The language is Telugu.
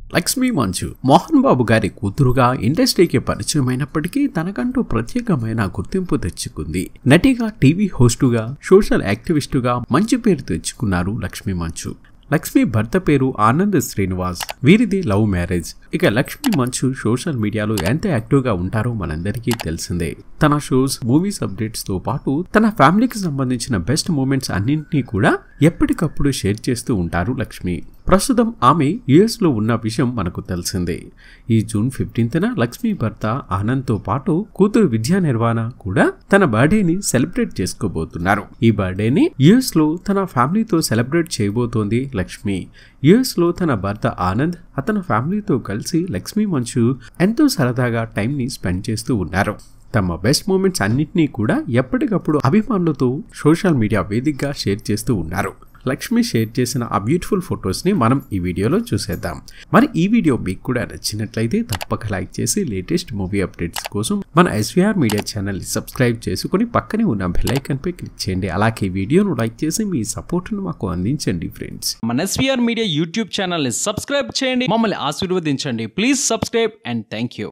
లక్ష్మీ మంచు మోహన్ బాబు గారి కూతురుగా ఇండస్ట్రీకి పరిచయమైనప్పటికీ తనకంటూ ప్రత్యేకమైన గుర్తింపు తెచ్చుకుంది నటిగా టీవీ హోస్టుగా సోషల్ యాక్టివిస్టుగా మంచి పేరు తెచ్చుకున్నారు లక్ష్మీ మంచు లక్ష్మి భర్త పేరు ఆనంద్ శ్రీనివాస్ వీరిది లవ్ మ్యారేజ్ ఇక లక్ష్మి మంచు సోషల్ మీడియాలో ఎంత యాక్టివ్ గా ఉంటారో మనందరికీ తెలిసిందే తన షోస్ మూవీస్ అప్డేట్స్ తో పాటు తన ఫ్యామిలీకి సంబంధించిన బెస్ట్ మూమెంట్స్ అన్నింటినీ కూడా ఎప్పటికప్పుడు షేర్ చేస్తూ ఉంటారు లక్ష్మి ప్రస్తుతం ఆమె యుఎస్ లో ఉన్న విషయం మనకు తెలిసిందే ఈ జూన్ ఫిఫ్టీన్త్న లక్ష్మి భర్త ఆనంద్ తో పాటు కూతురు విద్యా నిర్వహణ కూడా తన బర్త్డేని సెలబ్రేట్ చేసుకోబోతున్నారు ఈ బర్త్డేని యుఎస్ లో తన ఫ్యామిలీతో సెలబ్రేట్ చేయబోతోంది లక్ష్మి యుఎస్ లో తన భర్త ఆనంద్ అతని ఫ్యామిలీతో కలిసి లక్ష్మి మంచు ఎంతో సరదాగా టైం ని స్పెండ్ చేస్తూ ఉన్నారు తమ బెస్ట్ మూమెంట్స్ అన్నింటినీ కూడా ఎప్పటికప్పుడు అభిమానులతో సోషల్ మీడియా వేదికగా షేర్ చేస్తూ ఉన్నారు లక్ష్మి షేర్ చేసిన ఆ బ్యూటిఫుల్ ఫొటోస్ని మనం ఈ వీడియోలో చూసేద్దాం మరి ఈ వీడియో మీకు కూడా నచ్చినట్లయితే తప్పక లైక్ చేసి లేటెస్ట్ మూవీ అప్డేట్స్ కోసం మన ఎస్వీఆర్ మీడియా ఛానల్ని సబ్స్క్రైబ్ చేసుకుని పక్కనే ఉన్న బెల్ ఐకాన్పై క్లిక్ చేయండి అలాగే ఈ వీడియోను లైక్ చేసి మీ సపోర్ట్ను మాకు అందించండి ఫ్రెండ్స్ మన ఎస్వీఆర్ మీడియా యూట్యూబ్ ఛానల్ని సబ్స్క్రైబ్ చేయండి మమ్మల్ని ఆశీర్వదించండి please subscribe and thank you